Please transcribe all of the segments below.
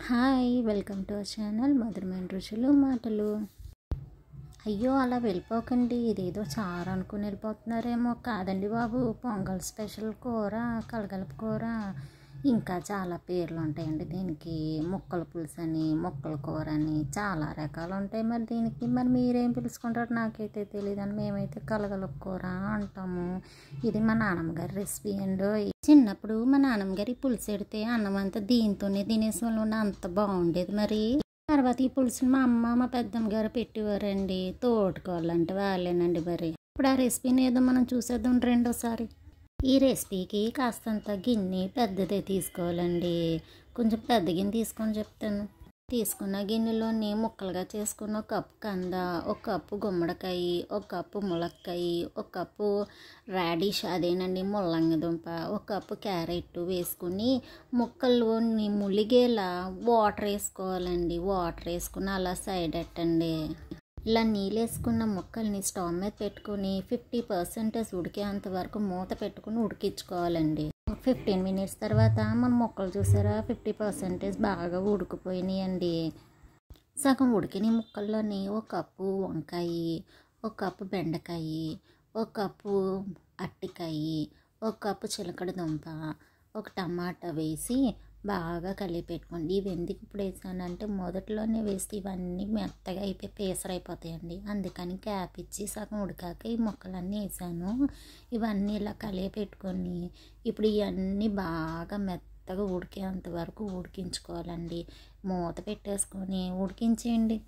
hi welcome to our channel మధురమైన రుచులు మాటలు అయ్యో అలా వెళ్ళిపోకండి ఇదేదో చారు అనుకుని వెళ్ళిపోతున్నారేమో కాదండి బాబు పొంగల్ స్పెషల్ కూర కలగలప కూర ఇంకా చాలా పేర్లు ఉంటాయండి దీనికి ముక్కల పులుసు అని ముక్కల కూర అని చాలా రకాలు ఉంటాయి మరి దీనికి మరి మీరేం పిలుచుకుంటారు నాకైతే తెలియదు మేమైతే కలగలప కూర అంటాము ఇది మా నాన్నమ్మగారి రెసిపీ అండి చిన్నప్పుడు మా నాన్నమ్మగారి పులుసు ఎడితే అన్నం అంతా దీంతోనే తినేసేవాళ్ళం అంత బాగుండేది మరి తర్వాత ఈ పులుసుని మా అమ్మ మా పెద్దమ్మ గారు పెట్టేవారండి తోడుకోవాలంటే వాళ్ళేనండి మరి ఇప్పుడు ఆ రెసిపీని ఏదో మనం చూసేద్దాం రెండోసారి ఈ రెసిపీకి కాస్తంత గిన్నె పెద్దదే తీసుకోవాలండి కొంచెం పెద్ద గిన్నె తీసుకొని చెప్తాను తీసుకున్న గిన్నెలోని ముక్కలుగా చేసుకున్న ఒక కప్పు కంద ఒక కప్పు గుమ్మడికాయ ఒక కప్పు ములక్కాయ ఒక కప్పు రాడిష్ అదేనండి ముల్లంగి దుంప ఒక కప్పు క్యారెట్ వేసుకుని ముక్కల్లోని ములిగేలా వాటర్ వేసుకోవాలండి వాటర్ వేసుకుని అలా సైడ్ పెట్టండి ఇలా నీళ్ళు వేసుకున్న ముక్కల్ని స్టవ్ మీద పెట్టుకుని ఫిఫ్టీ పర్సెంటేజ్ ఉడికేంత వరకు మూత పెట్టుకుని ఉడికించుకోవాలండి ఫిఫ్టీన్ మినిట్స్ తర్వాత మన ముక్కలు చూసారా ఫిఫ్టీ పర్సెంటేజ్ బాగా ఉడికిపోయినాయండి సగం ఉడికిన ముక్కల్లోని ఒక కప్పు వంకాయ ఒక కప్పు బెండకాయ ఒక కప్పు అట్టికాయ ఒక కప్పు చిలకడ దుంప ఒక టమాటా వేసి బాగా కలిపి పెట్టుకోండి ఇవి ఎందుకు ఇప్పుడు వేసానంటే మొదట్లోనే వేస్తే ఇవన్నీ మెత్తగా అయిపోయి పేసర్ అయిపోతాయండి అందుకని క్యాప్ ఇచ్చి సగం ఉడికాక ఈ ముక్కలన్నీ వేసాను ఇవన్నీ ఇలా కలిపి పెట్టుకొని ఇప్పుడు ఇవన్నీ బాగా మెత్తగా ఉడికేంత వరకు ఉడికించుకోవాలండి మూత పెట్టేసుకొని ఉడికించేయండి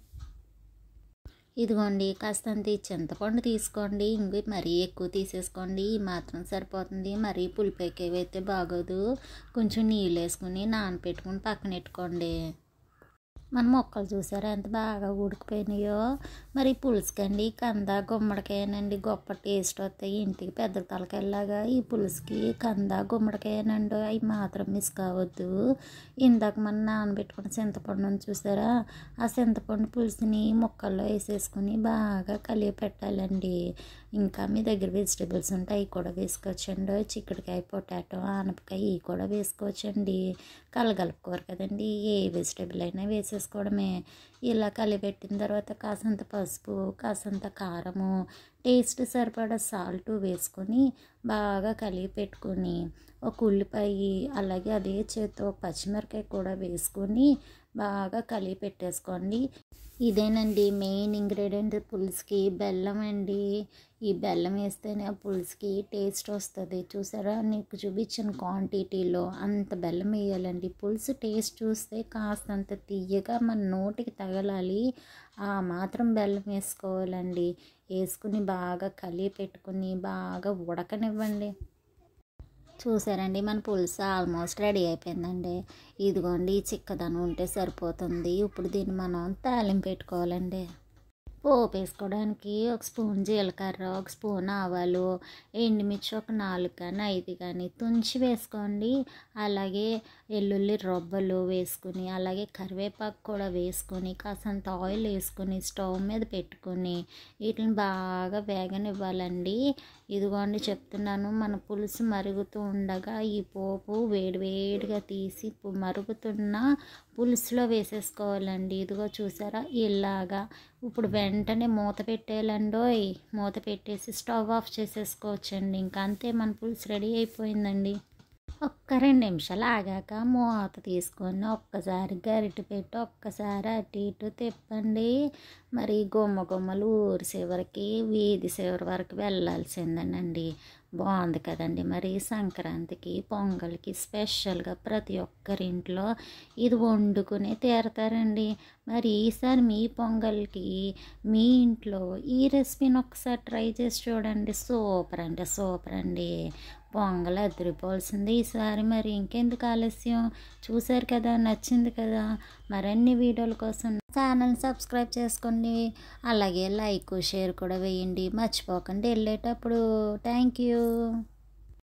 ఇదిగోండి కాస్తంత చింతపండు తీసుకోండి ఇంక మరీ ఎక్కువ తీసేసుకోండి ఈ మాత్రం సరిపోతుంది మరీ పులిపు ఎక్కువైతే బాగోదు కొంచెం నీళ్ళు వేసుకుని నానపెట్టుకుని పక్కన పెట్టుకోండి మన మొక్కలు చూసారా ఎంత బాగా ఉడికిపోయినాయో మరి పులుసుకండి కంద గుమ్మడికాయనండి గొప్ప టేస్ట్ వస్తాయి ఇంటికి పెద్ద తలకాయలాగా ఈ పులుసుకి కంద గుమ్మడికాయనండి అవి మాత్రం మిస్ కావద్దు ఇందాక మనం నానబెట్టుకున్న చింతపండు చూసారా ఆ చింతపండు పులుసుని ముక్కల్లో వేసేసుకుని బాగా కలిపి పెట్టాలండి ఇంకా మీ దగ్గర వెజిటేబుల్స్ ఉంటే అవి కూడా వేసుకోవచ్చండి చిక్కుడుకాయ పొటాటో ఆనపకాయ ఇవి కూడా వేసుకోవచ్చండి కలగలుపుకోరు కదండి ఏ వెజిటేబుల్ అయినా వేసేసుకోవడమే ఇలా కలిపెట్టిన తర్వాత కాసంత పసుపు కాసంత కారము టేస్ట్ సరిపడా సాల్ట్ వేసుకొని బాగా కలిపి పెట్టుకొని ఒక ఉల్లిపాయ అలాగే అదే చేతితో పచ్చిమిరకాయ కూడా వేసుకొని బాగా కలిపి పెట్టేసుకోండి ఇదేనండి మెయిన్ ఇంగ్రీడియంట్ పులుసుకి బెల్లం అండి ఈ బెల్లం వేస్తేనే ఆ పులుసుకి టేస్ట్ వస్తుంది చూసారా నీకు చూపించిన క్వాంటిటీలో అంత బెల్లం వేయాలండి పులుసు టేస్ట్ చూస్తే కాస్తంత తీయగా మన నోటికి తగలాలి ఆ మాత్రం బెల్లం వేసుకోవాలండి వేసుకుని బాగా కలిపి పెట్టుకుని బాగా ఉడకనివ్వండి చూసారండి మన పులుసు ఆల్మోస్ట్ రెడీ అయిపోయిందండి ఇదిగోండి చిక్కదనం ఉంటే సరిపోతుంది ఇప్పుడు దీన్ని మనం తాలింపు పెట్టుకోవాలండి పోపు వేసుకోవడానికి ఒక స్పూన్ జీలకర్ర ఒక స్పూన్ ఆవాలు ఎండుమిర్చి ఒక నాలుగు కానీ ఐదు కానీ తుంచి వేసుకోండి అలాగే వెల్లుల్లి రొబ్బలు వేసుకుని అలాగే కరివేపాకు కూడా వేసుకొని కాసంత ఆయిల్ వేసుకొని స్టవ్ మీద పెట్టుకొని వీటిని బాగా వేగనివ్వాలండి ఇదిగోండి చెప్తున్నాను మన పులుసు మరుగుతూ ఉండగా ఈ పోపు వేడివేడిగా తీసి మరుగుతున్న పులుసులో వేసేసుకోవాలండి ఇదిగో చూసారా ఇలాగా ఇప్పుడు వెంటనే మూత పెట్టేయాలండోయ్ మూత పెట్టేసి స్టవ్ ఆఫ్ చేసేసుకోవచ్చండి ఇంకా అంతే మన పులుసు రెడీ అయిపోయిందండి ఒక్క రెండు నిమిషాలు ఆగాక మూత తీసుకొని ఒక్కసారి గరిటె పెట్టి ఒక్కసారి అటు ఇటు తిప్పండి మరి గుమ్మ గుమ్మలు ఊరి చివరికి వీధి చివరి వరకు వెళ్ళాల్సిందేనండి బాగుంది కదండి మరి సంక్రాంతికి పొంగల్కి స్పెషల్గా ప్రతి ఒక్కరింట్లో ఇది వండుకునే తీరతారండి మరి ఈసారి మీ పొంగల్కి మీ ఇంట్లో ఈ రెసిపీని ఒకసారి ట్రై చేసి చూడండి సూపర్ అంటే సూపర్ అండి పొంగల్ అదిరిపోవాల్సింది ఈసారి మరి ఇంకెందుకు ఆలస్యం చూశారు కదా నచ్చింది కదా మరిన్ని వీడియోల కోసం ఛానల్ సబ్స్క్రైబ్ చేసుకోండి అలాగే లైక్ షేర్ కూడా వేయండి మర్చిపోకండి వెళ్ళేటప్పుడు థ్యాంక్ యూ